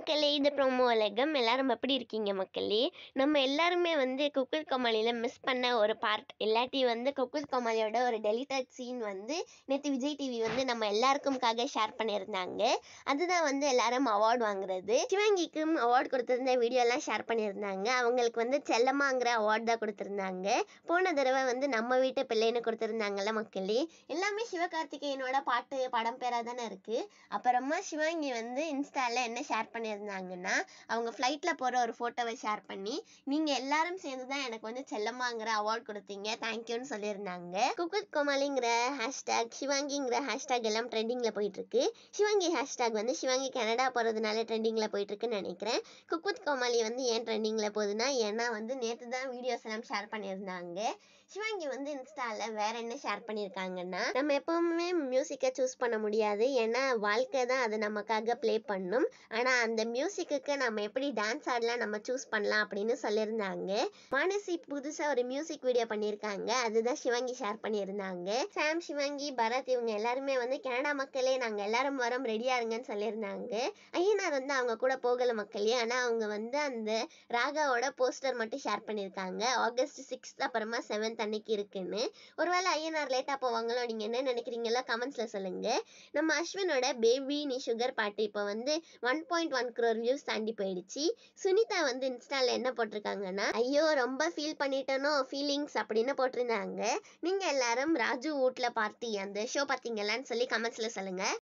மக்களே இது ப்ரோமோ உலகம் எல்லாரும் எப்படி இருக்கீங்க மக்களே நம்ம எல்லாருமே வந்து குக்குத் கோமாளியில் மிஸ் பண்ண ஒரு பார்ட் இல்லாட்டி வந்து குக்குத் கோமாளியோட ஒரு டெலிட்டட் சீன் வந்து நேற்று விஜய் டிவி வந்து நம்ம எல்லாருக்கும்காக ஷேர் பண்ணியிருந்தாங்க அதுதான் வந்து எல்லாரும் அவார்டு வாங்குறது சிவங்கிக்கும் அவார்டு கொடுத்துருந்த வீடியோலாம் ஷேர் பண்ணியிருந்தாங்க அவங்களுக்கு வந்து செல்லம்மாங்கிற அவார்டு தான் கொடுத்துருந்தாங்க போன தடவை வந்து நம்ம வீட்டு பிள்ளைன்னு கொடுத்துருந்தாங்கல்ல மக்களே எல்லாமே சிவகார்த்திகேயனோட பாட்டு படம் பேராக தானே இருக்குது அப்புறமா சிவாங்கி வந்து இன்ஸ்டால என்ன ஷேர் பண்ணியிருந்தாங்கன்னா அவங்க ஃப்ளைட்டில் போகிற ஒரு ஃபோட்டோவை ஷேர் பண்ணி நீங்கள் எல்லாரும் சேர்ந்து தான் எனக்கு வந்து செல்லம்மாங்கிற அவார்ட் கொடுத்தீங்க தேங்க்யூன்னு சொல்லியிருந்தாங்க குக்குத் கோமாளிங்கிற ஹேஷ்டேக் சிவாங்கிங்கிற ஹேஷ்டேக் எல்லாம் ட்ரெண்டிங்கில் போயிட்டுருக்கு சிவாங்கி ஹேஷ்டேக் வந்து சிவாங்கி கனடா போகிறதுனால ட்ரெண்டிங்கில் போயிட்டுருக்குன்னு நினைக்கிறேன் குக்குத் கோமாளி வந்து ஏன் ட்ரெண்டிங்கில் போகுதுன்னா ஏன்னா வந்து நேற்று தான் வீடியோஸ் எல்லாம் ஷேர் பண்ணியிருந்தாங்க சிவாங்கி வந்து இன்ஸ்டாவில் வேற என்ன ஷேர் பண்ணியிருக்காங்கன்னா நம்ம எப்பவுமே மியூசிக்கை சூஸ் பண்ண முடியாது ஏன்னா வாழ்க்கை தான் அது நமக்காக ப்ளே பண்ணும் ஆனால் அந்த மியூசிக்குக்கு நம்ம எப்படி டான்ஸ் ஆடலாம் நம்ம சூஸ் பண்ணலாம் அப்படின்னு சொல்லியிருந்தாங்க மானசி புதுசாக ஒரு மியூசிக் வீடியோ பண்ணியிருக்காங்க அதுதான் சிவாங்கி ஷேர் பண்ணியிருந்தாங்க சாம் சிவாங்கி பரத் இவங்க எல்லாருமே வந்து கனடா மக்களே நாங்கள் எல்லாரும் வரோம் ரெடியாக இருங்கன்னு சொல்லியிருந்தாங்க ஐயனார் வந்து அவங்க கூட போகல மக்களே ஆனால் அவங்க வந்து அந்த ராகாவோட போஸ்டர் மட்டும் ஷேர் பண்ணியிருக்காங்க ஆகஸ்ட் சிக்ஸ்த் அப்புறமா செவன்த் அன்னைக்கு இருக்குன்னு ஒருவேளை ஐயனார் லேட்டாக போவாங்களோ நீங்கள் என்ன நினைக்கிறீங்களோ கமெண்ட்ஸில் சொல்லுங்கள் நம்ம அஸ்வினோட பேபி நீ சுகர் பாட்டு இப்போ வந்து one point one crore views தாண்டி போயிடுச்சு சுனிதா வந்து இன்ஸ்டாவில் என்ன போட்டிருக்காங்கன்னா ஐயோ ரொம்ப ஃபீல் பண்ணிட்டனோ ஃபீலிங்ஸ் அப்படின்னு போட்டிருந்தாங்க நீங்கள் எல்லாரும் ராஜு வீட்டில் பார்ட்டி அந்த ஷோ பார்த்தீங்களான்னு சொல்லி கமெண்ட்ஸில் சொல்லுங்கள்